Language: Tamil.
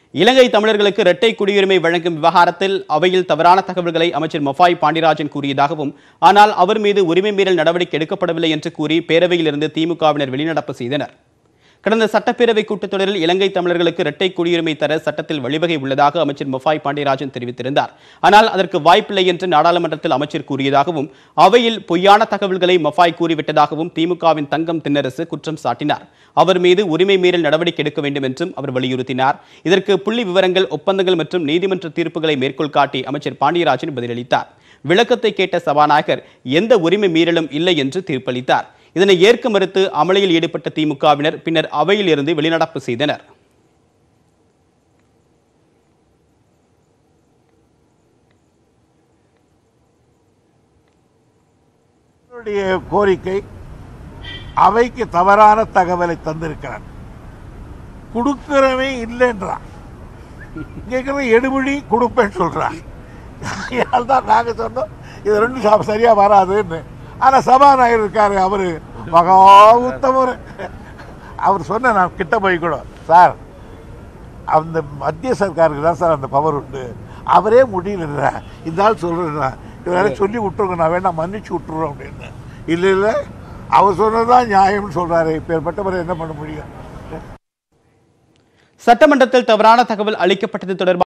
இலங்கை தமிழர்களுக்கு இரட்டை குடியுரிமை வழங்கும் விவகாரத்தில் அவையில் தவறான தகவல்களை அமைச்சர் மொஃபாய் பாண்டியராஜன் கூறியதாகவும் ஆனால் அவர் மீது உரிமை மீறல் நடவடிக்கை எடுக்கப்படவில்லை என்று கூறி பேரவையிலிருந்து திமுகவினர் வெளிநடப்பு செய்தனர் கடந்த சட்டப்பேரவை கூட்டத்தொடரில் இலங்கை தமிழர்களுக்கு இரட்டை குடியுரிமை தர சட்டத்தில் வழிவகை உள்ளதாக அமைச்சர் மொஃபாய் பாண்டியராஜன் தெரிவித்திருந்தார் ஆனால் அதற்கு வாய்ப்பில்லை என்று நாடாளுமன்றத்தில் அமைச்சர் கூறியதாகவும் அவையில் பொய்யான தகவல்களை மொஃபாய் கூறிவிட்டதாகவும் திமுகவின் தங்கம் தென்னரசு குற்றம் சாட்டினார் அவர் மீது உரிமை மீறல் நடவடிக்கை எடுக்க வேண்டும் என்றும் அவர் வலியுறுத்தினார் இதற்கு புள்ளி விவரங்கள் ஒப்பந்தங்கள் மற்றும் நீதிமன்ற தீர்ப்புகளை மேற்கோள் காட்டி அமைச்சர் பாண்டியராஜன் பதிலளித்தார் விளக்கத்தை கேட்ட சபாநாயகர் எந்த உரிமை மீறலும் இல்லை என்று தீர்ப்பளித்தார் இதனை ஏற்க மறுத்து அமளியில் ஈடுபட்ட திமுகவினர் பின்னர் அவையில் இருந்து வெளிநடப்பு செய்தனர் என்னுடைய கோரிக்கை அவைக்கு தவறான தகவலை தந்திருக்கிறார் கொடுக்கிறவன் இல்லைன்றான் கேட்கறது எடுபடி கொடுப்பேன்னு சொல்றான் அதனால தான் நாங்கள் சொன்னோம் இது ரெண்டும் சா- சரியா வராதுன்னு ஆனால் சபாநாயகர் இருக்காரு அவரு மகா உத்தமர் அவர் சொன்ன நான் கிட்ட போய் கூட சார் அந்த மத்திய சர்க்காருக்கு தான் சார் அந்த பவர் உண்டு அவரே முடியல இந்த ஆள் சொல்றேன் இவரை சொல்லி விட்டுருங்க நான் வேணா மன்னிச்சு விட்டுறோம் அப்படின்னு இல்லை இல்லை அவர் சொன்னதுதான் நியாயம்னு சொல்றாரு இப்பேற்பட்டவர் என்ன பண்ண முடியும் சட்டமன்றத்தில் தவறான தகவல் அளிக்கப்பட்டது தொடர்பாக